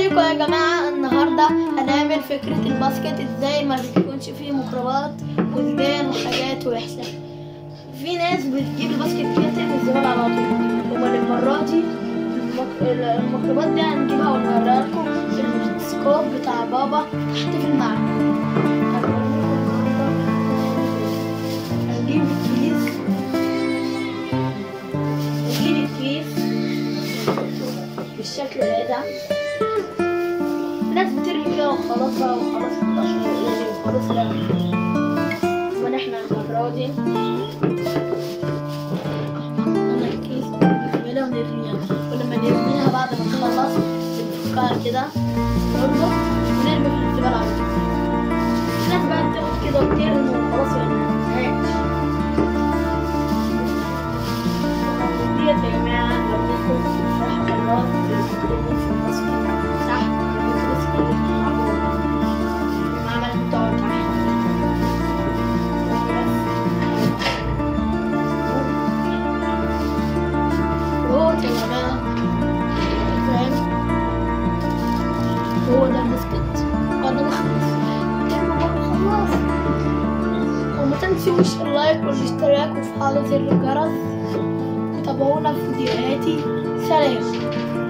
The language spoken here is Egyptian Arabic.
ازيكم يا جماعة النهاردة هنعمل فكرة الباسكت ازاي ما بيكونش فيه ميكروبات وزبال وحاجات وحشة في ناس بتجيب الباسكت كده ترمي الزبالة على طول امال المرة دي المك- الميكروبات دي هنجيبها ونوريها لكم في الميكروسكوب بتاع بابا تحت في المعمل هنجيب الكيس نجيب الكيس بالشكل ده ناس بترمي كده وخلاص بقى وخلاص عشان يعني وخلاص لا ما احنا المرة دي نحط الكيس نعملها ونرميها ولما نرميها بعد ما نخلص بنفكها كده برضه ونرمي في الزبالة على طول الناس بقى بتاخد كده وترمي وخلاص يعني مزهقتش ديت يا جماعة لو ناكل صراحة مرات بنقول في الباسكت صح الباسكت معمول المعمل بتقعد تحت هو يا جماعة فاهم هو ده الباسكت بعد ما خلص ترمي برضه خلاص وما تنسوش اللايك والاشتراك وفعلوا زر الجرس وتابعونا في فيديوهاتي سلام